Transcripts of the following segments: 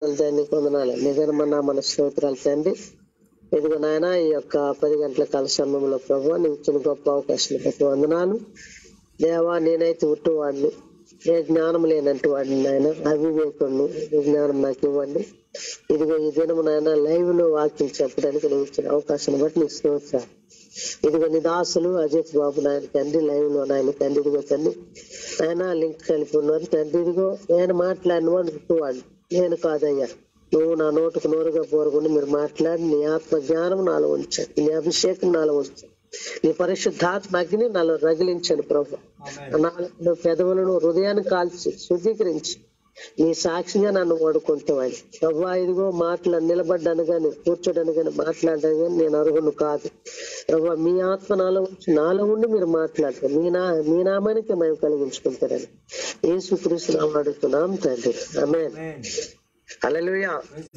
తండ్రి కొందనాలు నిజమైన నా మన స్తోత్రాలు తండ్రి ఇదిగో నాయన ఈ యొక్క పది గంటల కాల సమయంలో ప్రభు నీకు ఇచ్చిన గొప్ప అవకాశం బట్టి వందనాలు దేవా నేనైతే ఉట్టువాడిని ఏ జ్ఞానం లేనంటి వాడిని నాయన అవివేకుడిని ఈ జ్ఞానం నాకు ఇవ్వండి ఇదిగో ఈ దినము నాయన లైవ్ లో వాక్యం చెప్పడానికి నువ్వు ఇచ్చిన అవకాశాన్ని బట్టి నీకు స్తోత్రాలు ఇదిగో నీ దాసులు అజిత్ బాబు నాయన తండ్రి లైవ్ లో నాయన తండ్రి ఇదిగో తండ్రి ఆయన లింక్ కలిపి ఉన్నారు తండ్రి ఇదిగో నేను మాట్లాడిన వాడు వాడు నేను కాదయ్యా నువ్వు నా నోటుకు నోరుగా పోరకుండా మీరు మాట్లాడి నీ ఆత్మ జ్ఞానం నాలో ఉంచాను నీ అభిషేకం నాలో ఉంచాను నీ పరిశుద్ధాత్మ అగ్ని నాలో రగిలించండి ప్రభు నా పెదవులను హృదయాన్ని కాల్చి శుద్ధీకరించి నీ సాక్షిగా నన్ను వాడుకుంటావని ప్రభా ఇదిగో మాటలు నిలబడ్డాను కానీ కూర్చోడానికి కానీ మాట్లాడడానికి కానీ నేను అర్హును కాదు ప్రభా మీ ఆత్మ నాలో ఉంచి నాలో ఉండి మీరు మాట్లాడతారు మీ నా మీ నామానికి మేము కలిగించుకుంటారని యేసు కృష్ణ అడుగుతున్నాం తండ్రి ఆమె హల్లెలూయా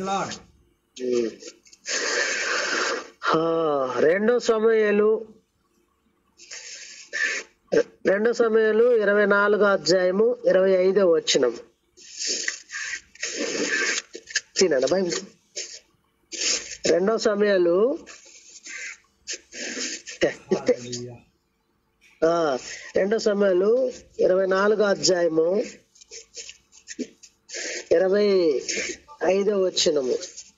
ఆ, రెండో సమయాలు రెండో సమయాలు ఇరవై నాలుగో అధ్యాయము ఇరవై ఐదో వచ్చినం తినండి బైబిల్ రెండో సమయాలు తే, తే. ఆ, రెండో సమయాలు ఇరవై నాలుగో అధ్యాయము ఇరవై ఐదో వచ్చినము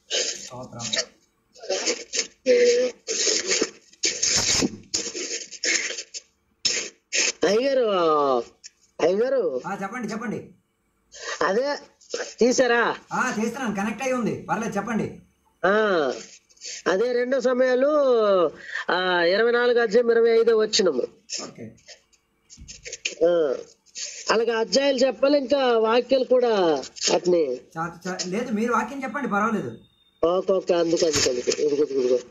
అయ్యగారు అయ్యగారు చెప్పండి చెప్పండి అదే తీసారా ఆ చేస్తున్నాను కనెక్ట్ అయి ఉంది పర్లేదు చెప్పండి ఆ అదే రెండో సమయాలు ఆ ఇరవై నాలుగు అధ్యాయం ఇరవై ఐదో వచ్చినము ఓకే ఆ, అలాగే అధ్యాయాలు చెప్పాలి ఇంకా వాక్యాలు కూడా అట్ని చా- చా- లేదు మీరు వాక్యం చెప్పండి పర్వాలేదు ఒక్కొక్క అందుకు అందుకు అందుకు ఇదిగో ఇదిగో, ఇదిగో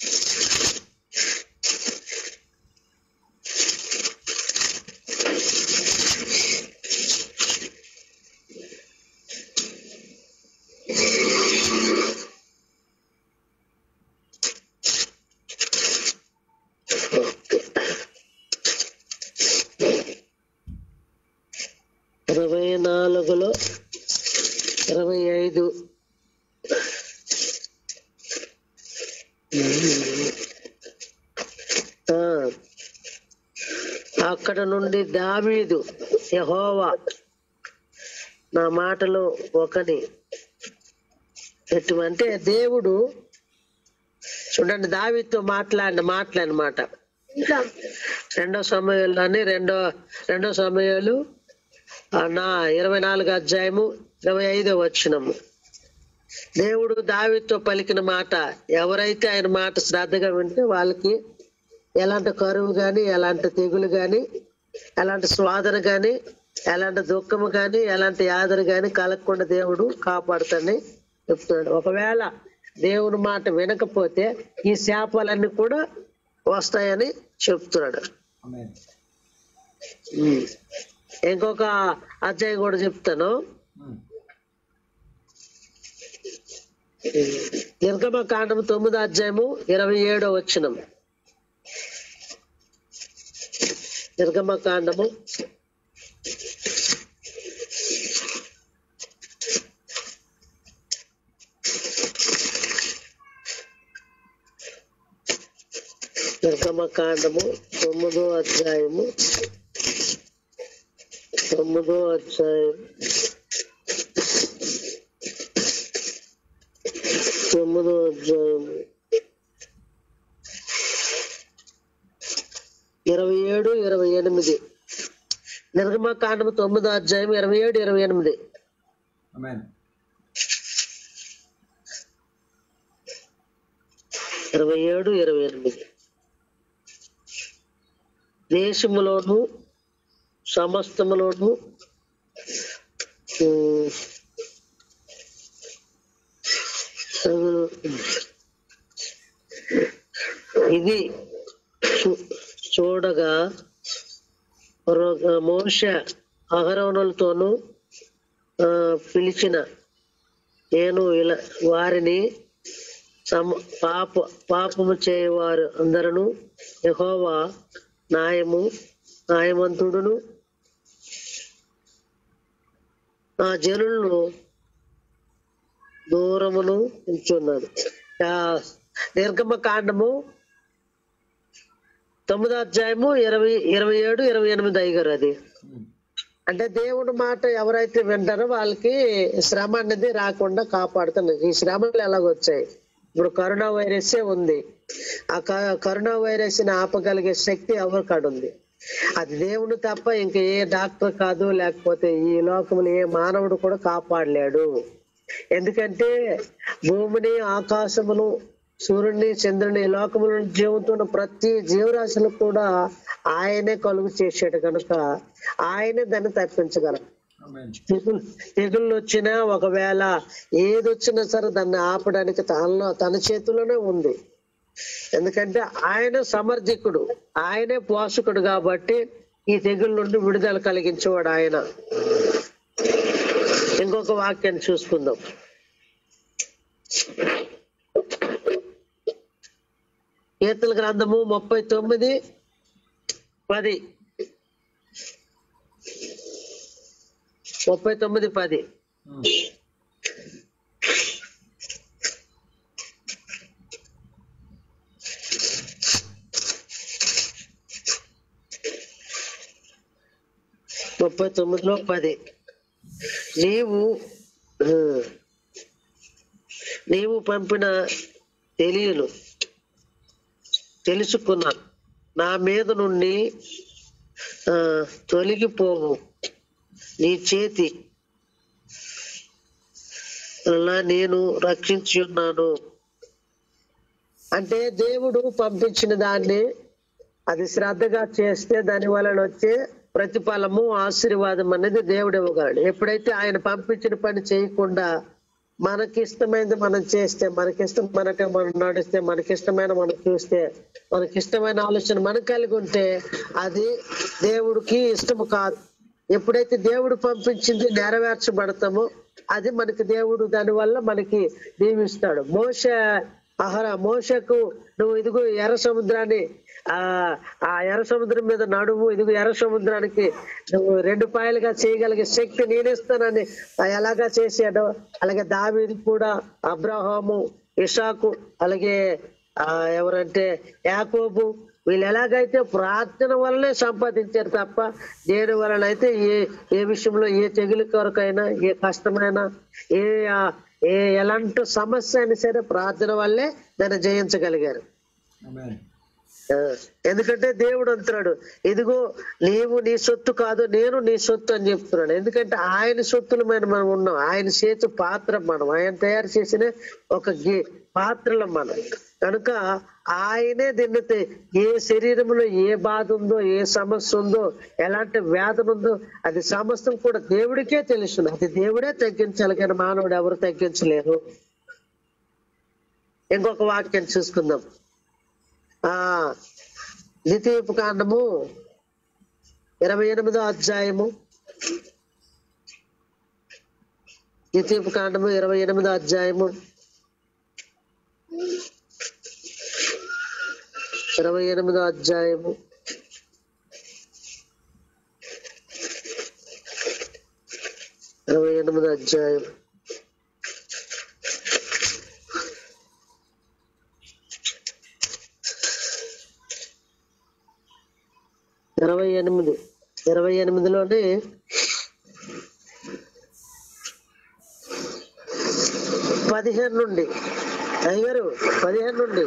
ఇరవై నాలుగులో ఇరవై ఐదు ఆ, అక్కడ నుండి దావీదు యహోవా నా మాటలో ఒకని ఎటువంటి దేవుడు చూడండి దావీతో మాట్లాడిన మాటలన్నమాట రెండో సమయంలోని రెండో రెండో సమయాలు ఆ, నా ఇరవై నాలుగు అధ్యాయము ఇరవై ఐదో వచ్చినము దేవుడు దావితో పలికిన మాట ఎవరైతే ఆయన మాట శ్రద్ధగా వింటే వాళ్ళకి ఎలాంటి కరువు గాని ఎలాంటి తెగులు గాని ఎలాంటి స్వాదన గాని ఎలాంటి దుఃఖము గాని ఎలాంటి యాదరు గాని కలగకుండా దేవుడు కాపాడుతాడని చెప్తున్నాడు ఒకవేళ దేవుని మాట వినకపోతే ఈ శాపాలన్నీ కూడా వస్తాయని చెప్తున్నాడు ఆమేన్. ఉమ్. ఇంకొక అధ్యాయం కూడా చెప్తాను ఉమ్. నిర్గమ కాండం తొమ్మిదో అధ్యాయము ఇరవై ఏడో వచ్చినం నిర్గమ కాండము నిర్గమ కాండము తొమ్మిదో అధ్యాయము తొమ్మిదో అధ్యాయం తొమ్మిదో అధ్యాయం ఇరవై ఏడు ఇరవై ఎనిమిది నిర్గమ కాండము తొమ్మిదో అధ్యాయం ఇరవై ఏడు ఇరవై ఎనిమిది ఆమేన్. ఇరవై ఏడు ఇరవై ఎనిమిది దేశములోను సమస్తములోను ఉమ్, ఇది చూ- చూడగా రో- మోష అహరోనులతోనూ ఆ, పిలిచిన నేను ఇలా వారిని సమ పాప పాపము చేయవారు అందరూ యెహోవా న్యాయము న్యాయవంతుడును ఆ జనులను దూరమును ఉంచున్నాడు ఆ, నిర్గమ కాండము తొమ్మిదో అధ్యాయము ఇరవై ఇరవై ఏడు ఇరవై ఎనిమిది అయ్యారు అది ఉమ్. అంటే దేవుడి మాట ఎవరైతే వింటారో వాళ్ళకి శ్రమ అనేది రాకుండా కాపాడుతున్నది ఈ శ్రమలు ఎలాగొచ్చాయి ఇప్పుడు కరోనా వైరస్ ఉంది ఆ క- కరోనా వైరస్ ని ఆపగలిగే శక్తి ఎవరి కాడ ఉంది అది దేవుడు తప్ప ఇంకా ఏ డాక్టర్ కాదు లేకపోతే ఈ లోకంలో ఏ మానవుడు కూడా కాపాడలేడు ఎందుకంటే భూమిని ఆకాశమును సూర్యుని చంద్రుని ఈ లోకములో జీవుతున్న ప్రతి జీవరాశులు కూడా ఆయనే కలుగు చేసాడు కనుక ఆయనే దాన్ని తప్పించగలరు ఆమేన్. తెగులు తెగుళ్ళు వచ్చినా ఒకవేళ ఏది వచ్చినా సరే దాన్ని ఆపడానికి తనలో తన చేతిలోనే ఉంది ఎందుకంటే ఆయన సమర్థికుడు ఆయనే పోషకుడు కాబట్టి ఈ తెగుళ్ళ నుండి విడుదల కలిగించేవాడు ఆయన ఇంకొక వాక్యాన్ని చూసుకుందాం కీర్తన గ్రంథము ముప్పై తొమ్మిది పది ముప్పై తొమ్మిది పది ఉమ్. ముప్పై తొమ్మిదిలో పది నీవు ఆ, నీవు పంపిన తెలియను తెలుసుకున్నా నా మీద నుండి ఆ, తొలగిపోవు నీ చేతి వలన నేను రక్షించి ఉన్నాను అంటే దేవుడు పంపించిన దాన్ని అది శ్రద్ధగా చేస్తే దాని వలన వచ్చే ప్రతిఫలము ఆశీర్వాదం అనేది దేవుడు ఇవ్వగలడు ఎప్పుడైతే ఆయన పంపించిన పని చేయకుండా మనకిష్టమైనది మనం చేస్తే మనకిష్టం మనకి మనం నడిస్తే మనకిష్టమైన మనం చూస్తే మనకిష్టమైన ఆలోచన మనకు కలిగి ఉంటే అది దేవుడికి ఇష్టము కాదు ఎప్పుడైతే దేవుడు పంపించింది నెరవేర్చబడతామో అది మనకి దేవుడు దాని వల్ల మనకి దీవిస్తాడు మోస అహర మోసకు నువ్వు ఇదిగో ఎర్ర సముద్రాన్ని ఆ ఆ ఎర్ర సముద్రం మీద నడుము ఇదిగో ఎర్ర సముద్రానికి నువ్వు రెండు పాయలుగా చేయగలిగే శక్తి నేనేస్తానని ఆ ఎలాగా చేశాడో అలాగే దావీది కూడా అబ్రహాము ఇషాకు అలాగే ఆ ఎవరంటే యాకోబు వీళ్ళు ఎలాగైతే ప్రార్థన వల్లనే సంపాదించారు తప్ప దేని వలన అయితే ఏ ఏ విషయంలో ఏ తెగులు కొరకైనా ఏ కష్టమైనా ఏ ఆ, ఏ ఎలాంటి సమస్య అయినా సరే ప్రార్థన వల్లే దాన్ని జయించగలిగారు ఆమేన్. ఆ, ఎందుకంటే దేవుడు అంటున్నాడు ఇదిగో నీవు నీ సొత్తు కాదు నేను నీ సొత్తు అని చెప్తున్నాడు ఎందుకంటే ఆయన సొత్తులు మీద మనం ఉన్నాం ఆయన చేతి పాత్ర మనం ఆయన తయారు చేసిన ఒక గి- పాత్రలు మనం కనుక ఆయనే దీన్ని తే- ఏ శరీరంలో ఏ బాధ ఉందో ఏ సమస్య ఉందో ఎలాంటి వేదన ఉందో అది సమస్తం కూడా దేవుడికే తెలుసు అది దేవుడే తగ్గించాలి కానీ మానవుడు ఎవరు తగ్గించలేరు ఇంకొక వాక్యం చూసుకుందాం ఆ ద్వితీయపు కాండము ఇరవై ఎనిమిదో అధ్యాయము ద్వితీయపు కాండము ఇరవై ఎనిమిదో అధ్యాయము ఇరవై ఎనిమిదో అధ్యాయము ఇరవై ఎనిమిదో అధ్యాయం ఇరవై ఎనిమిది ఇరవై ఎనిమిదిలోనే పదిహేను నుండి అయ్యారు పదిహేను నుండి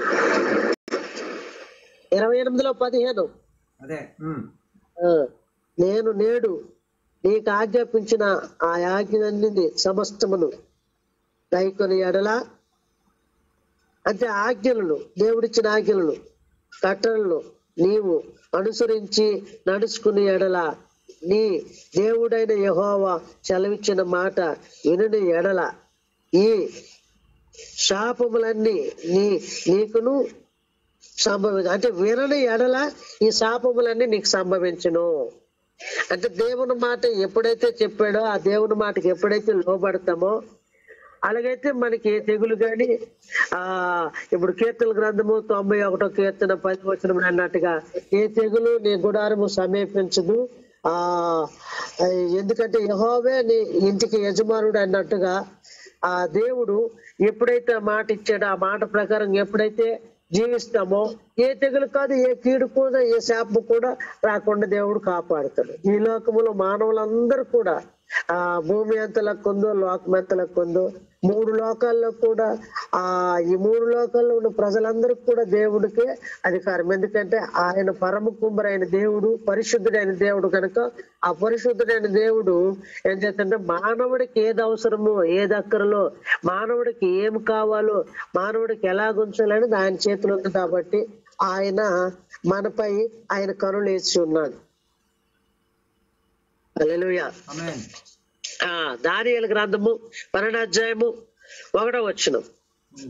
ఇరవై ఎనిమిదిలో పదిహేను అదే ఉమ్. ఆ, నేను నేడు నీకు ఆజ్ఞాపించిన ఆ ఆజ్ఞలన్నీ సమస్తమును గైకొని ఎడల అంటే ఆజ్ఞలను దేవుడిచ్చిన ఆజ్ఞలను కట్టలను నీవు అనుసరించి నడుచుకుని ఎడల నీ దేవుడైన యెహోవా సెలవిచ్చిన మాట వినుని ఎడల ఈ శాపములన్నీ నీ నీకును సంభవించ అంటే వినని ఎడల ఈ శాపములన్నీ నీకు సంభవించును అంటే దేవుని మాట ఎప్పుడైతే చెప్పాడో ఆ దేవుని మాటకి ఎప్పుడైతే లోబడతామో అలాగైతే మనకి ఏ తెగులు కానీ ఆ ఇప్పుడు కీర్తన గ్రంథము తొంభై ఒకటో కీర్తన పది వచనం అన్నట్టుగా ఏ తెగులు నీ గుడారము సమీపించదు ఆ ఎందుకంటే యహోవే నీ ఇంటికి యజమానుడు అన్నట్టుగా ఆ దేవుడు ఎప్పుడైతే ఆ మాట ఇచ్చాడో ఆ మాట ప్రకారం ఎప్పుడైతే జీవిస్తామో ఏ తెగులు కాదు ఏ కీడు కూడా ఏ శాపము కూడా రాకుండా దేవుడు కాపాడుతాడు ఈ లోకములో మానవులందరూ కూడా ఆ భూమి ఎంత లెక్కుందో లోకం ఎంత లెక్కుందో మూడు లోకాల్లో కూడా ఆ ఈ మూడు లోకాల్లో ఉన్న ప్రజలందరికీ కూడా దేవుడికే అధికారం ఎందుకంటే ఆయన పరమ కుమ్మరైన దేవుడు పరిశుద్ధుడైన దేవుడు కనుక ఆ పరిశుద్ధుడైన దేవుడు ఏం చేస్తుంటే మానవుడికి ఏది అవసరమో ఏది అక్కరలో మానవుడికి ఏం కావాలో మానవుడికి ఎలా ఉంచాలనేది ఆయన చేతిలో ఉంది కాబట్టి ఆయన మనపై ఆయన కనులు వేసి ఉన్నాడు హల్లెలూయా ఆమేన్ ఆ దానియేలు గ్రంథము పన్నెండు అధ్యాయము ఒకటో వచ్చిన ఉమ్.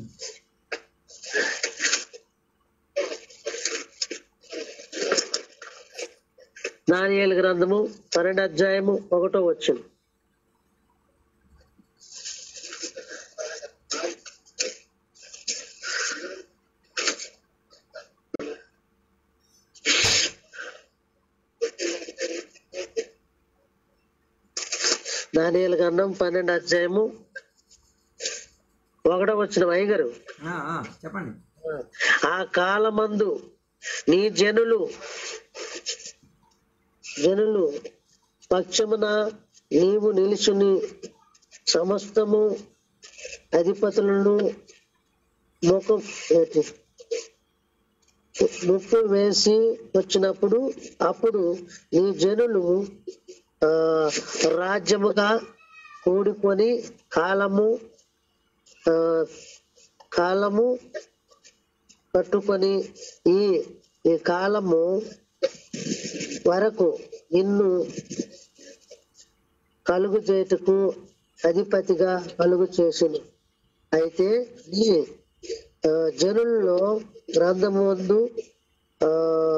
దానియేలు గ్రంథము పన్నెండు అధ్యాయము ఒకటో వచ్చిన దానియేలు గ్రంథం పన్నెండు అధ్యాయము ఒకటో వచ్చిన అయ్యగారు ఆ, ఆ, చెప్పండి ఆ కాలమందు నీ జనులు జనులు పక్షమున నీవు నిలుచుని సమస్తము అధిపతులను ముఖం ఏంటి? ముప్పు వేసి వచ్చినప్పుడు అప్పుడు నీ జనులు ఆ రాజ్యముగా కూడుకొని కాలము ఆ కాలము పట్టుకొని ఈ ఈ కాలము వరకు నిన్ను కలుగు చేటుకు అధిపతిగా కలుగు చేసును అయితే నీ ఆ, జనుల్లో గ్రంథమందు ఆ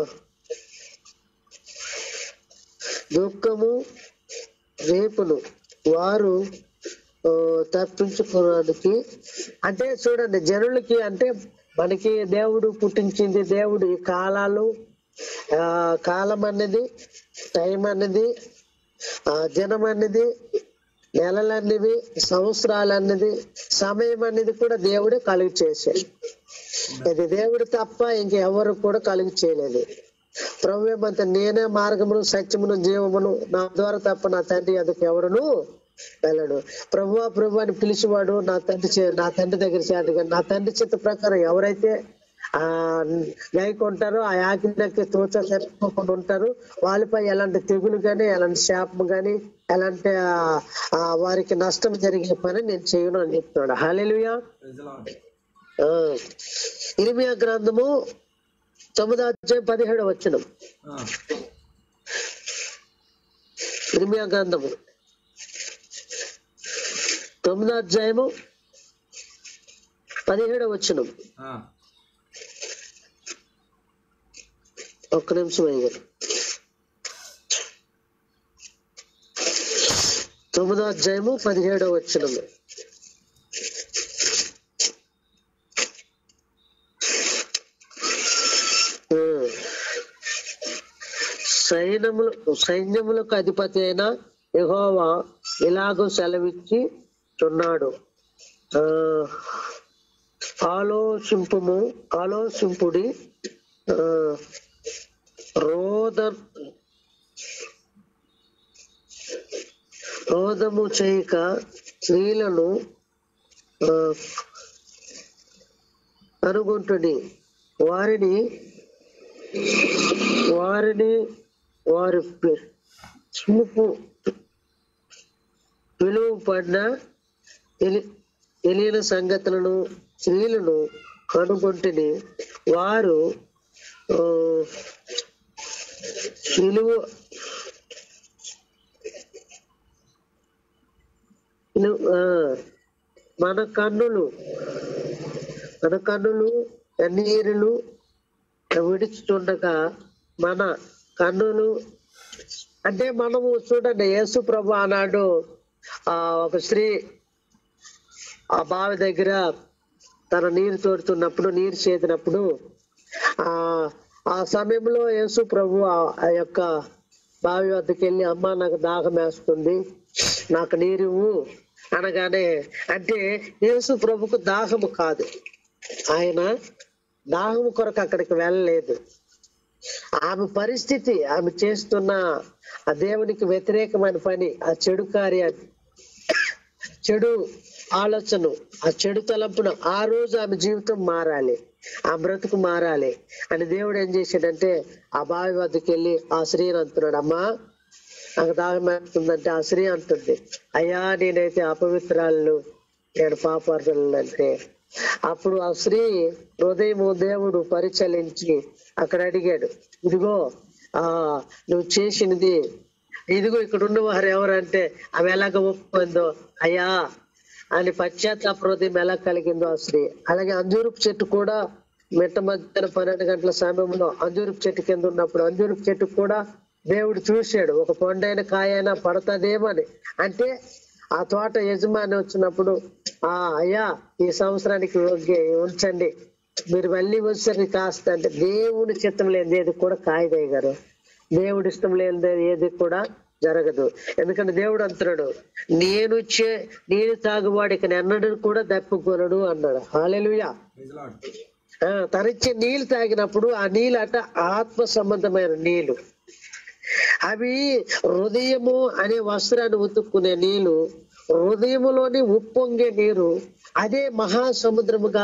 దుఃఖము రేపును వారు ఆ, తప్పించుకోవడానికి అంటే చూడండి జనులకి అంటే మనకి దేవుడు పుట్టించింది దేవుడు ఈ కాలాలు ఆ కాలం అనేది టైం అనేది ఆ జనం అనేది నెలలన్నది సంవత్సరాలు అన్నది సమయం అనేది కూడా దేవుడే కలుగు చేశాడు ఇది దేవుడు తప్ప ఇంకెవరు కూడా కలుగు చేయలేదు ప్రభు ఏమంత నేనే మార్గమును సత్యమును జీవమును నా ద్వారా తప్ప నా తండ్రి అందుకు ఎవరును వెళ్ళడు ప్రభు ప్రభు అని పిలిచేవాడు నా తండ్రి చే- నా తండ్రి దగ్గర చేరడు కానీ నా తండ్రి చిత్త ప్రకారం ఎవరైతే ఆ గాయకుంటారో ఆ ఆజ్ఞకి తోచ తెచ్చుకోకుండా ఉంటారు వాళ్ళపై ఎలాంటి తెగులు గాని ఎలాంటి శాపం గాని ఎలాంటి ఆ, ఆ వారికి నష్టం జరిగే పని నేను చేయను అని చెప్తున్నాడు హాలేలుయా Praise the Lord. ఇరిమియా గ్రంథము తొమ్మిదో అధ్యాయం పదిహేడు వచ్చిన ఆ, ఇరిమియా గ్రంథము తొమ్మిదో అధ్యాయము పదిహేడు వచ్చిన ఆ, ఒక్క నిమిషం అయ్యారు తొమ్మిదో అధ్యాయము పదిహేడో వచ్చినము ఉమ్. సైన్యములు సైన్యములకు అధిపతి అయిన యెహోవా ఇలాగూ సెలవిచ్చి చున్నాడు ఆ ఆలోచింపుము ఆలోచింపుడి ఆ, రోద రోదము చేయక స్త్రీలను ఆ, అనుకుంటుని వారిని వారిని వారి పి- చూపు పిలువబడిన తెలి తెలియని సంగతులను స్త్రీలను కనుగొంటిని వారు ఆ, విలువ విలు- ఆ, మన కన్నులు మన కన్నులు కన్నీరులు విడుచుతుండగా మన కన్నులు అంటే మనము చూడండి యేసు ప్రభు ఆనాడు ఆ ఒక స్త్రీ ఆ బావి దగ్గర తన నీరు తోడుతున్నప్పుడు నీరు చేతినప్పుడు ఆ ఆ సమయంలో యేసు ప్రభు ఆ- ఆ యొక్క బావి వద్దకు వెళ్ళి అమ్మ నాకు దాహం వేస్తుంది నాకు నీరు ఇవ్వు అనగానే అంటే యేసు ప్రభుకు దాహము కాదు ఆయన దాహము కొరకు అక్కడికి వెళ్ళలేదు ఆమె పరిస్థితి ఆమె చేస్తున్న ఆ దేవునికి వ్యతిరేకమైన పని ఆ చెడు కార్యాన్ని చెడు ఆలోచన ఆ చెడు తలంపున ఆ రోజు ఆమె జీవితం మారాలి ఆ బ్రతుకు మారాలి అని దేవుడు ఏం చేశాడంటే ఆ బావి వద్దకు వెళ్ళి ఆ స్త్రీని అంటున్నాడు అమ్మా నాకు దాహం వేస్తుందంటే ఆ స్త్రీ అంటుంది అయ్యా నేనైతే అపవిత్రాలను నేను పాపార్థులంటే అప్పుడు ఆ స్త్రీ హృదయము దేవుడు పరిచలించి అక్కడ అడిగాడు ఇదిగో ఆ నువ్వు చేసినది ఇదిగో ఇక్కడ ఉన్న వారు ఎవరంటే ఆమె ఎలాగ ఒప్పుకుందో అయ్యా అని పశ్చాత్తాప హృదయం ఎలా కలిగిందో ఆ స్త్రీ అలాగే అంజూరుపు చెట్టు కూడా మిట్ట మధ్యాహ్నం పన్నెండు గంటల సమయంలో అంజూరుపు చెట్టు కింద ఉన్నప్పుడు అంజూరుపు చెట్టు కూడా దేవుడు చూశాడు ఒక పండైన కాయైనా పడతదేమని అంటే ఆ తోట యజమాని వచ్చినప్పుడు ఆ అయ్యా ఈ సంవత్సరానికి ఓకే ఉంచండి మీరు మళ్ళీ వచ్చేసరికి కాస్త అంటే దేవుని చిత్తం లేనిది ఏది కూడా కాయదయ్య గారు దేవుడి ఇష్టం లేనిది ఏది కూడా జరగదు ఎందుకంటే దేవుడు అంటున్నాడు నేను చే నేను తాగువాడికి ఎన్నడూ కూడా దప్పుకొనడు అన్నాడు హాలెలుయా ప్రైజ్ లార్డ్ ఆ, తనిచ్చే నీళ్ళు తాగినప్పుడు ఆ నీళ్ళు అట ఆత్మ సంబంధమైన నీళ్లు అవి హృదయము అనే వస్త్రాన్ని ఉతుక్కునే నీళ్లు హృదయములోని ఉప్పొంగే నీరు అదే మహాసముద్రముగా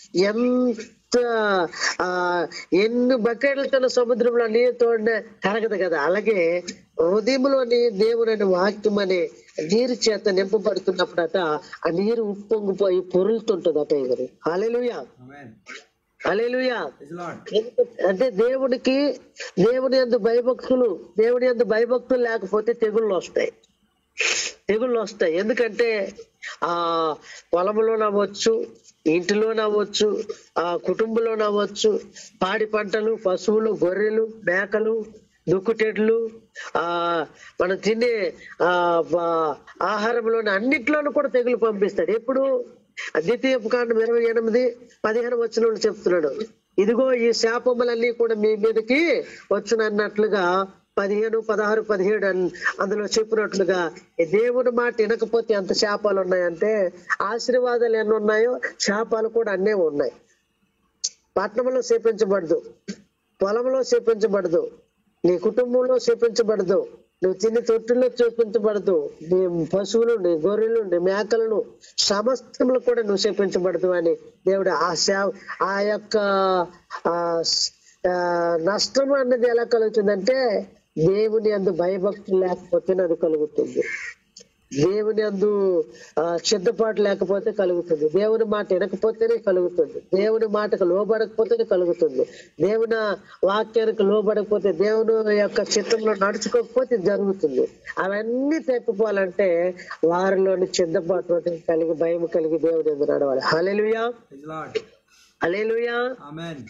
ఎంత ఆ ఎన్ని బకెట్లతో సముద్రంలో నీరు తోడిన కరగదు కదా అలాగే హృదయంలోని దేవుని వాక్యం అనే నీరు చేత నింపబడుతున్నప్పుడట ఆ నీరు ఉప్పొంగిపోయి పొరులుతుంటదట గారు hallelujah amen hallelujah praise Lord ఎందుకు- అంటే దేవుడికి దేవుని ఎందు భయభక్తులు దేవుని ఎందు భయభక్తులు లేకపోతే తెగుళ్ళు వస్తాయి తెగుళ్ళు వస్తాయి ఎందుకంటే ఆ పొలంలో నవ్వచ్చు ఇంటిలో నవ్వచ్చు ఆ కుటుంబంలో నవ్వచ్చు పాడి పంటలు పశువులు గొర్రెలు మేకలు దుక్కుటెడ్లు ఆ మనం తినే ఆ బ- ఆహారంలోని అన్నిట్లోనూ కూడా తెగులు పంపిస్తాడు ఎప్పుడు ద్వితీయ కాండం ఇరవై ఎనిమిది పదిహేను వచ్చిన వాళ్ళు చెప్తున్నాడు ఇదిగో ఈ శాపములన్నీ కూడా మీ మీదకి వచ్చునన్నట్లుగా పదిహేను పదహారు పదిహేడు అన్- అందులో చెప్పినట్లుగా ఈ దేవుని మాట వినకపోతే ఎంత శాపాలు ఉన్నాయంటే ఆశీర్వాదాలు ఎన్ని ఉన్నాయో శాపాలు కూడా అన్నే ఉన్నాయి పట్టణంలో చేపించబడదు పొలంలో చేపించబడదు నీ కుటుంబంలో చేపించబడదు నువ్వు తిని తొట్టుల్లో చూపించబడదు నీ పశువులు నీ గొర్రెలు నీ మేకలను సమస్తములు కూడా నువ్వు చేపించబడదు అని దేవుడు ఆ శా ఆ యొక్క ఆ స్- ఆ నష్టం అన్నది ఎలా కలుగుతుందంటే దేవుని అందు భయభక్తులు లేకపోతే అది కలుగుతుంది దేవుని అందు ఆ, సిద్ధపాటు లేకపోతే కలుగుతుంది దేవుని మాట వినకపోతేనే కలుగుతుంది దేవుని మాటకు లోబడకపోతేనే కలుగుతుంది దేవుని వాక్యానికి లోబడకపోతే దేవుని యొక్క చిత్తంలో నడుచుకోకపోతే ఇది జరుగుతుంది అవన్నీ తప్పిపోవాలంటే వారిలోని సిద్ధపాటు కలిగి భయం కలిగి దేవుని ఎందు నడవాలి హల్లెలూయా ప్రైజ్ లార్డ్ హల్లెలూయా ఆమేన్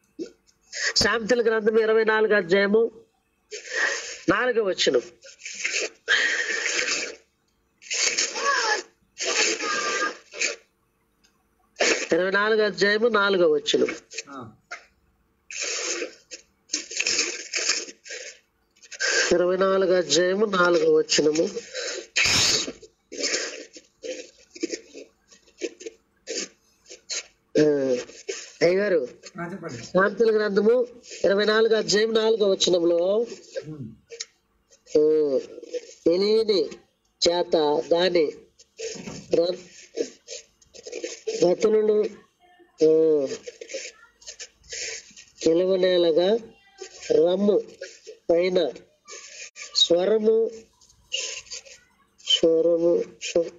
సామెతల గ్రంథం ఇరవై నాలుగు అధ్యాయము నాలుగో వచ్చును ఇరవై నాలుగు అధ్యాయము నాలుగో వచ్చును ఆ, ఇరవై నాలుగు అధ్యాయము నాలుగో వచ్చునము ఆ, అయ్యగారు ఆ, చెప్పండి సామెతల గ్రంథము ఇరవై నాలుగు అధ్యాయం నాలుగో వచనంలో ఉమ్, ఆ, తెలియని చేత దాని ర- గతులను ఆ, నిలవనేలగా రమ్ము పైన స్వరము స్వరము స్వ-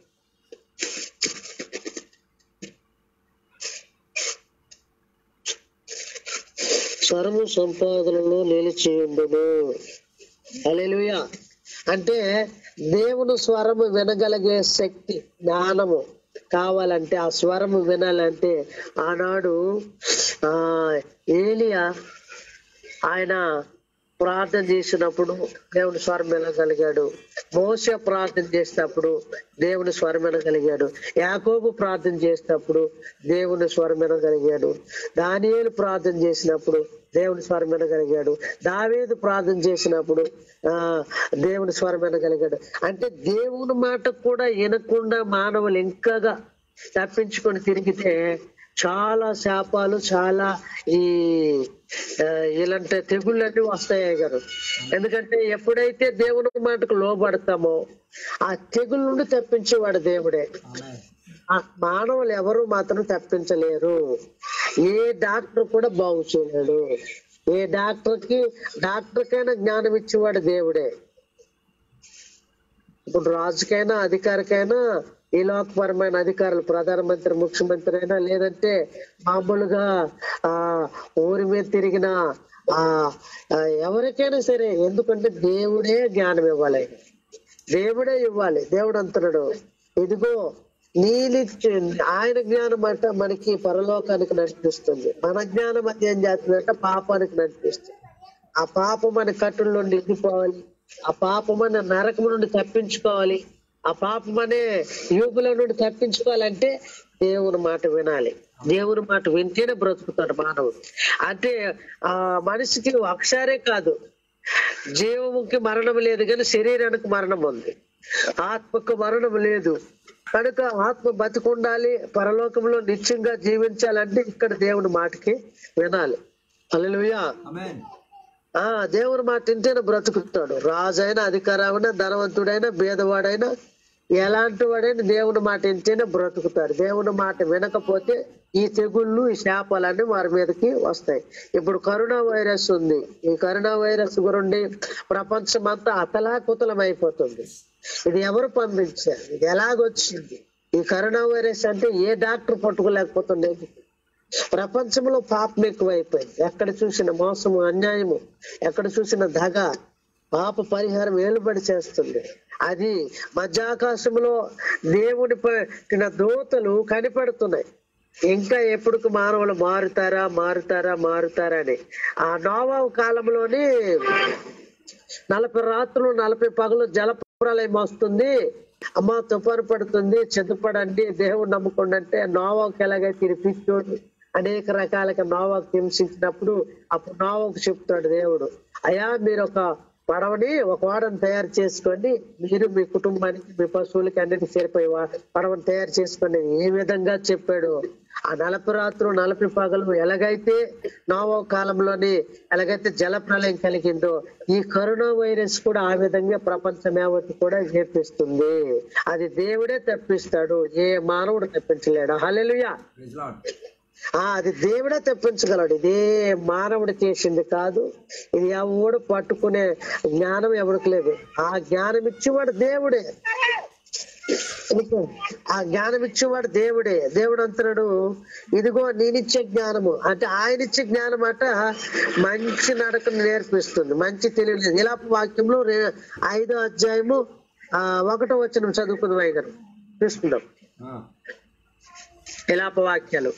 స్వరము సంపాదనలో నిలిచి ఉండును హల్లెలూయా అంటే దేవుని స్వరము వినగలిగే శక్తి జ్ఞానము కావాలంటే ఆ స్వరము వినాలంటే ఆనాడు ఆ ఏలియా ఆయన ప్రార్థన చేసినప్పుడు దేవుని స్వరం వినగలిగాడు మోస ప్రార్థన చేసినప్పుడు దేవుని స్వరం వినగలిగాడు యాకోబు ప్రార్థన చేసినప్పుడు దేవుని స్వరం వినగలిగాడు దానియేలు ప్రార్థన చేసినప్పుడు దేవుని స్వరం వినగలిగాడు దావేదు ప్రార్థన చేసినప్పుడు ఆ దేవుని స్వరం వినగలిగాడు అంటే దేవుని మాట కూడా వినకుండా మానవులు ఇంకాగా తప్పించుకొని తిరిగితే చాలా శాపాలు చాలా ఈ ఆ, ఇలాంటి తెగుళ్ళన్నీ వస్తాయి గారు ఎందుకంటే ఎప్పుడైతే దేవుని మాటకు లోబడతామో ఆ తెగుళ్ళ నుండి తప్పించేవాడు దేవుడే ఆమె ఆ మానవులు ఎవరు మాత్రం తప్పించలేరు ఏ డాక్టర్ కూడా బాగు చేయలేడు ఏ డాక్టర్ కి డాక్టర్ కైనా జ్ఞానం ఇచ్చేవాడు దేవుడే ఇప్పుడు రాజుకైనా అధికారికైనా ఈ లోకపరమైన అధికారులు ప్రధానమంత్రి ముఖ్యమంత్రి అయినా లేదంటే మామూలుగా ఆ ఊరి మీద తిరిగిన ఆ ఆ, ఎవరికైనా సరే ఎందుకంటే దేవుడే జ్ఞానం ఇవ్వాలి దేవుడే ఇవ్వాలి దేవుడు అంటున్నాడు ఇదిగో నీలి ఆయన జ్ఞానం అంట మనకి పరలోకానికి నడిపిస్తుంది మన జ్ఞానం అది ఏం చేస్తుందంటే పాపానికి నడిపిస్తుంది ఆ పాపం మన కట్టుల నుండి ఇండిపోవాలి ఆ పాపం అనే నరకం నుండి తప్పించుకోవాలి ఆ పాపం అనే యూగుల నుండి తప్పించుకోవాలంటే దేవుని మాట వినాలి దేవుని మాట వింటేనే బ్రతుకుతాడు మానవుడు అంటే ఆ మనిషికి ఒకసారే కాదు జీవముకి మరణం లేదు కానీ శరీరానికి మరణం ఉంది ఆత్మకు మరణం లేదు కనుక ఆత్మ బతికుండాలి పరలోకంలో నిత్యంగా జీవించాలంటే ఇక్కడ దేవుని మాటకి వినాలి హల్లెలూయా ఆమేన్ ఆ దేవుని మాట వింటేనే బ్రతుకుతాడు రాజైనా అధికారమైనా ధనవంతుడైనా భేదవాడైనా ఎలాంటి వాడైనా దేవుని మాట వింటేనే బ్రతుకుతాడు దేవుని మాట వినకపోతే ఈ తెగుళ్ళు ఈ శాపాలన్నీ వారి మీదకి వస్తాయి ఇప్పుడు కరోనా వైరస్ ఉంది ఈ కరోనా వైరస్ గురించి ప్రపంచం అంతా అతలాకుతలం అయిపోతుంది ఇది ఎవరు పంపించారు ఇది ఎలాగొచ్చింది ఈ కరోనా వైరస్ అంటే ఏ డాక్టర్ పట్టుకోలేకపోతుండేది ప్రపంచంలో పాపం ఎక్కువైపోయింది ఎక్కడ చూసిన మోసము అన్యాయము ఎక్కడ చూసిన దగ పాప పరిహారం ఏలుబడి చేస్తుంది అది మధ్యాకాశంలో దేవుని పట్టిన దూతలు కనిపెడుతున్నాయి ఇంకా ఎప్పుడు మానవులు మారుతారా మారుతారా మారుతారా అని ఆ నోవావు కాలంలోని నలభై రాత్రులు నలభై పగలు జల ప్రళయం వస్తుంది అమ్మ తుఫాను పడుతుంది చింతపడండి దేవుడు నమ్ముకోండి అంటే నోవాకు ఎలాగైతే ఇది పిచ్చోడు అనేక రకాలుగా నోవాకు హింసించినప్పుడు అప్పుడు నోవాకు చెప్తాడు దేవుడు అయ్యా మీరు ఒక పడవని ఒక వాడని తయారు చేసుకోండి మీరు మీ కుటుంబానికి మీ పశువులకి అన్నిటికీ సరిపోయి వా- పడవని తయారు చేసుకోండి ఏ విధంగా చెప్పాడు ఆ నలభై రాత్రులు నలభై పగలు ఎలాగైతే నోవో కాలంలోని ఎలాగైతే జల ప్రళయం కలిగిందో ఈ కరోనా వైరస్ కూడా ఆ విధంగా ప్రపంచం యావత్తు కూడా చేపిస్తుంది అది దేవుడే తప్పిస్తాడు ఏ మానవుడు తప్పించలేడు హల్లెలూయా ప్రైజ్ లార్డ్ ఆ అది దేవుడే తెప్పించగలడు ఇదే మానవుడు చేసింది కాదు ఇది ఎవడు పట్టుకునే జ్ఞానం ఎవరికి లేదు ఆ జ్ఞానం ఇచ్చేవాడు దేవుడే ఆ జ్ఞానం ఇచ్చేవాడు దేవుడే దేవుడు అంటున్నాడు ఇదిగో నేనిచ్చే జ్ఞానము అంటే ఆయన ఇచ్చే జ్ఞానం అట మంచి నడకను నేర్పిస్తుంది మంచి తెలియలేదు ఇలా వాక్యంలో రే- ఐదో అధ్యాయము ఆ ఒకటో వచ్చిన చదువుకుందాం అయ్య గారు చూసుకుందాం ఆ, ఇలాప వాక్యాలు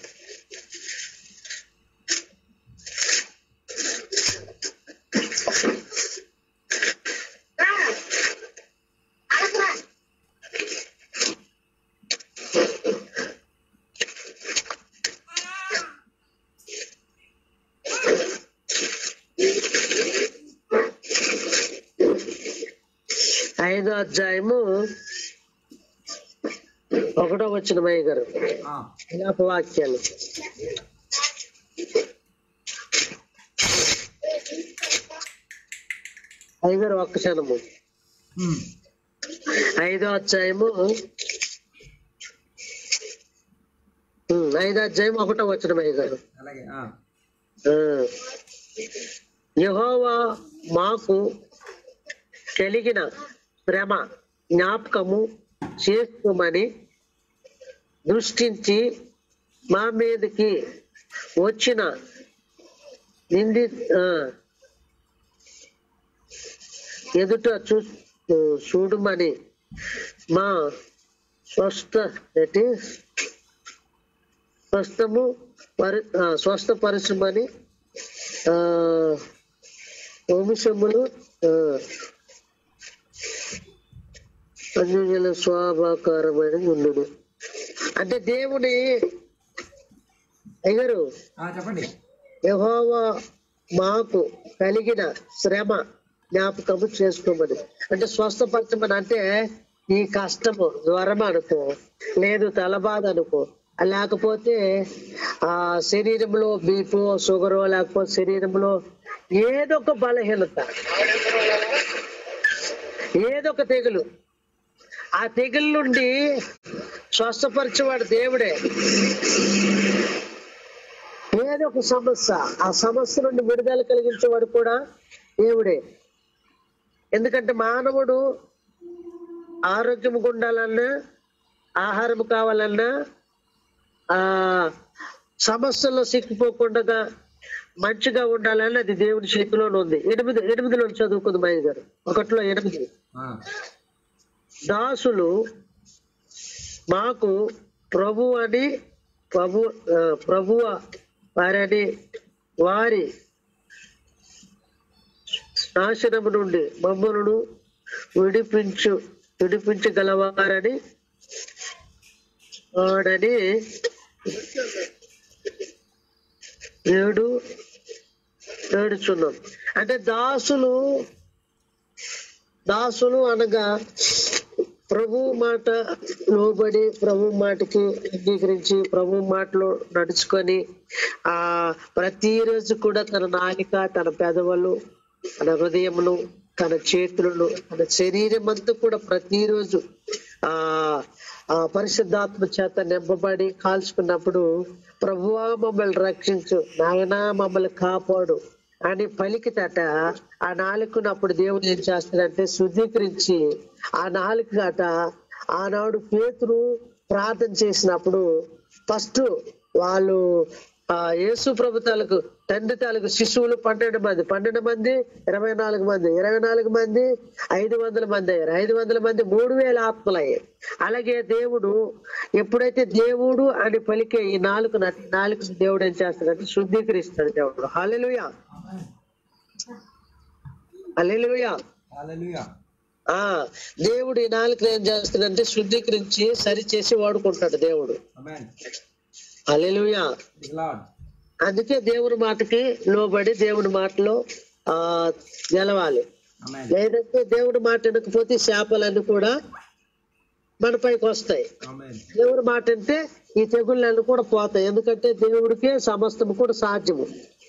ఐదో అధ్యాయము ఒకటో వచ్చిన మయ్య గారు ఆ, ఇలాప వాక్యాలు అయ్యగారు ఒక్క క్షణము ఉమ్, ఐదో అధ్యాయము ఉమ్, ఐదో అధ్యాయం ఒకటో వచ్చిన అయ్యగారు అలాగే ఆ, యహోవా మాకు కలిగిన శ్రమ జ్ఞాపకము చేసుకోమని దృష్టించి మా మీదకి వచ్చిన నింది ఆ, ఎదుట చూ చూడమని మా స్వస్థ ఏంటి స్వస్థము పరి ఆ, స్వస్థపరచమని ఆ, వంశములు ఆ, అన్యుల స్వాభాకారమైన ఉండును అంటే దేవుని అయ్యారు ఆ, చెప్పండి యెహోవా మాకు కలిగిన శ్రమ జ్ఞాపకము చేసుకోమని అంటే స్వస్థపరచమని అంటే ఈ కష్టము జ్వరం అనుకో లేదు తలబాధ అనుకో లేకపోతే ఆ శరీరంలో బీపో షుగరో లేకపోతే శరీరంలో ఏదో ఒక బలహీనత ఏదో ఒక తెగులు ఆ తెగులు నుండి స్వస్థపరిచేవాడు దేవుడే ఏదో ఒక సమస్య ఆ సమస్య నుండి విడుదల కలిగించేవాడు కూడా దేవుడే ఎందుకంటే మానవుడు ఆరోగ్యం ఉండాలన్నా ఆహారం కావాలన్నా ఆ సమస్యల్లో సిక్కిపోకుండా మంచిగా ఉండాలని అది దేవుని చేతిలోనే ఉంది ఎనిమిది ఎనిమిదిలో చదువుకుంది మయ్య గారు ఒకటిలో ఎనిమిది ఆ, దాసులు మాకు ప్రభు అని ప్రభు ఆ, ప్రభువ వారని వారి నాశనము నుండి మమ్మలను విడిపించు విడిపించగలవారని వాడని ఏడు ఏడుచున్నాం అంటే దాసులు దాసులు అనగా ప్రభు మాట లోబడి ప్రభు మాటకి అంగీకరించి ప్రభు మాటలో నడుచుకొని ఆ ప్రతిరోజు కూడా తన నాలిక తన పెదవులు తన హృదయమును తన చేతులను తన శరీరం అంతా కూడా ప్రతిరోజు ఆ ఆ పరిశుద్ధాత్మ చేత నింపబడి కాల్చుకున్నప్పుడు ప్రభువా మమ్మల్ని రక్షించు నాయనా మమ్మల్ని కాపాడు అని పలికితట ఆ నాలుకను అప్పుడు దేవుడు ఏం చేస్తాడంటే శుద్ధీకరించి ఆ నాలుక అట ఆనాడు పేతురు ప్రార్థన చేసినప్పుడు ఫస్ట్ వాళ్ళు ఆ యేసు ప్రభు తాలూకు తండ్రి తాలూకు శిశువులు పన్నెండు మంది పన్నెండు మంది ఇరవై నాలుగు మంది ఇరవై నాలుగు మంది ఐదు వందల మంది అయ్యారు ఐదు వందల మంది మూడు వేల ఆత్మలు అయ్యారు అలాగే దేవుడు ఎప్పుడైతే దేవుడు అని పలికే ఈ నాలుగు నాలుగు దేవుడు ఏం చేస్తాడంటే శుద్ధీకరిస్తాడు దేవుడు హాలెలుయా హాలెలుయా హల్లెలూయా ఆ దేవుడు ఈ నాలుగు ఏం చేస్తాడంటే శుద్ధీకరించి సరి చేసి వాడుకుంటాడు దేవుడు ఆమేన్ హాలెలుయా ప్రైజ్ లార్డ్ అందుకే దేవుని మాటకి లోబడి దేవుని మాటలో ఆ గెలవాలి ఆమేన్ లేదంటే దేవుడి మాట వినకపోతే శాపలన్నీ కూడా మన పైకి వస్తాయి ఆమేన్ దేవుడి మాట అంటే ఈ తెగుళ్ళన్నీ కూడా పోతాయి ఎందుకంటే దేవుడికే సమస్తము కూడా సాధ్యము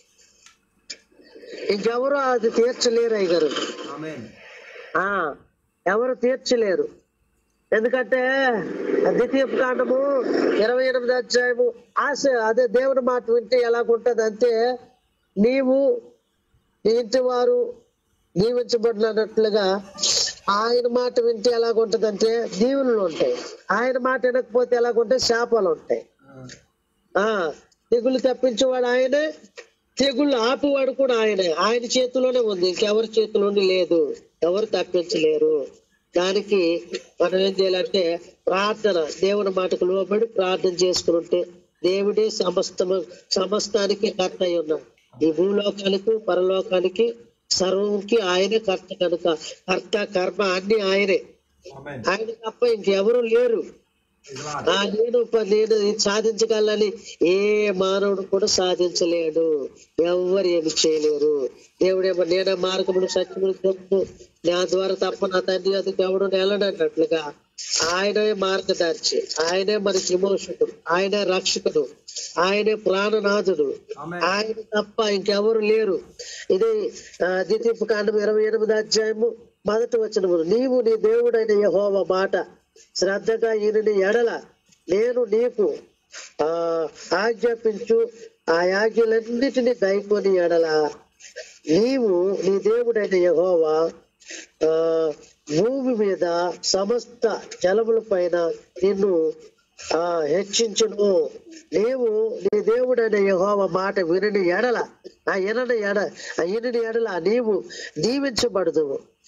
ఇంకెవరు అది తీర్చలేరు అయ్యారు ఆమేన్ ఆ ఎవరు తీర్చలేరు ఎందుకంటే ద్వితీయ కాండము ఇరవై ఎనిమిది అధ్యాయము ఆశ అదే దేవుని మాట వింటే ఎలాగుంటది అంటే నీవు నీ ఇంటి వారు దీవించబడినట్లుగా ఆయన మాట వింటే ఎలాగుంటదంటే దీవులు ఉంటాయి ఆయన మాట వినకపోతే ఎలాగుంటాయి శాపాలు ఉంటాయి ఆ, ఆ తెగులు తప్పించేవాడు ఆయనే తెగుళ్ళు ఆపువాడు కూడా ఆయనే ఆయన చేతిలోనే ఉంది ఇంకెవరి చేతిలోనే లేదు ఎవరు తప్పించలేరు దానికి మనం ఏం చేయాలంటే ప్రార్థన దేవుని మాటకు లోబడి ప్రార్థన చేసుకుంటే దేవుడే సమస్తము సమస్తానికి కర్త అయి ఉన్నాడు ఈ భూలోకానికి పరలోకానికి సర్వంకి ఆయనే కర్త కనుక కర్త కర్మ అన్ని ఆయనే ఆమేన్ ఆయన తప్ప ఇంకెవరు లేరు ప్రైజ్ లార్డ్ ఆ నేను ప- నేను ఇది సాధించగలని ఏ మానవుడు కూడా సాధించలేడు ఎవరు ఏమి చేయలేరు దేవుడేమో నేనే మార్గమును సత్యమును చెప్తూ నా ద్వారా తప్ప నా తండ్రి అది ఎవడు నెలనన్నట్లుగా ఆయనే మార్గదర్శి ఆయనే మనకి విమోచకుడు ఆయనే రక్షకుడు ఆయనే ప్రాణనాథుడు ఆమేన్ ఆయన తప్ప ఇంకెవరు లేరు ఇది ఆ, ద్వితీయ కాండం ఇరవై ఎనిమిది అధ్యాయము మొదటి వచనము నీవు నీ దేవుడైన యెహోవా మాట శ్రద్ధగా ఈయనని ఎడల నేను నీకు ఆ ఆజ్ఞాపించు ఆ ఆజ్ఞలన్నిటిని దయకొని ఎడల నీవు నీ దేవుడైన యెహోవా ఆ భూమి మీద సమస్త జలముల పైన నిన్ను ఆ హెచ్చించును నీవు నీ దేవుడైన యెహోవ మాట వినని ఎడల ఆ ఎనని ఎడ ఆ ఇనని ఎడల నీవు దీవించబడదు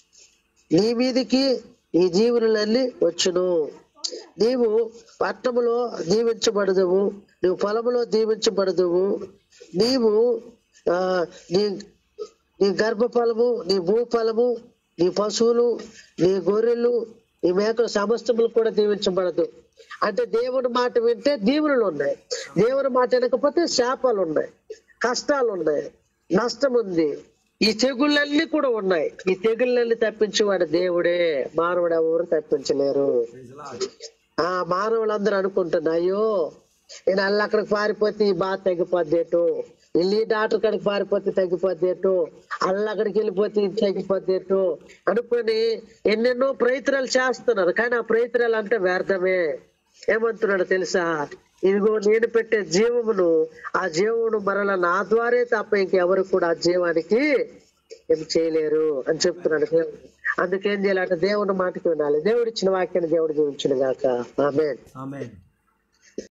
నీ మీదికి ఈ జీవులన్నీ వచ్చును నీవు పట్టణములో దీవించబడదువు నువ్వు పొలములో దీవించబడదువు నీవు ఆ నీ నీ గర్భఫలము నీ భూఫలము నీ పశువులు నీ గొర్రెలు నీ మేకలు సమస్తములు కూడా దీవించబడదు అంటే దేవుని మాట వింటే దీవులు ఉన్నాయి దేవుని మాట వినకపోతే శాపాలు ఉన్నాయి కష్టాలు ఉన్నాయి నష్టం ఉంది ఈ తెగుళ్ళన్నీ కూడా ఉన్నాయి ఈ తెగుళ్ళన్నీ తప్పించేవాడు దేవుడే మానవుడు ఎవరు తప్పించలేరు Praise the Lord. ఆ మానవులందరూ అనుకుంటున్నా అయ్యో నేను అల్ల అక్కడికి పారిపోతే ఈ బాధ తగ్గిపోద్దేటు ఇల్లు ఈ డాక్టర్ కాడికి పారిపోతే తగ్గిపోద్దేటు అల్ల అక్కడికి వెళ్ళిపోతే ఇది తగ్గిపోద్దేటు అనుకొని ఎన్నెన్నో ప్రయత్నాలు చేస్తున్నారు కానీ ఆ ప్రయత్నాలు అంటే వ్యర్థమే ఏమంటున్నాడు తెలుసా ఇదిగో నేను పెట్టే జీవమును ఆ జీవమును మరల నా ద్వారే తప్ప ఇంకెవరు కూడా ఆ జీవానికి ఏం చేయలేరు అని చెప్తున్నాడు దేవుడు అందుకేం చేయాలంటే దేవుని మాటకి వినాలి దేవుడు ఇచ్చిన వాక్యాన్ని దేవుడు జీవించిన గాక ఆమె Amen.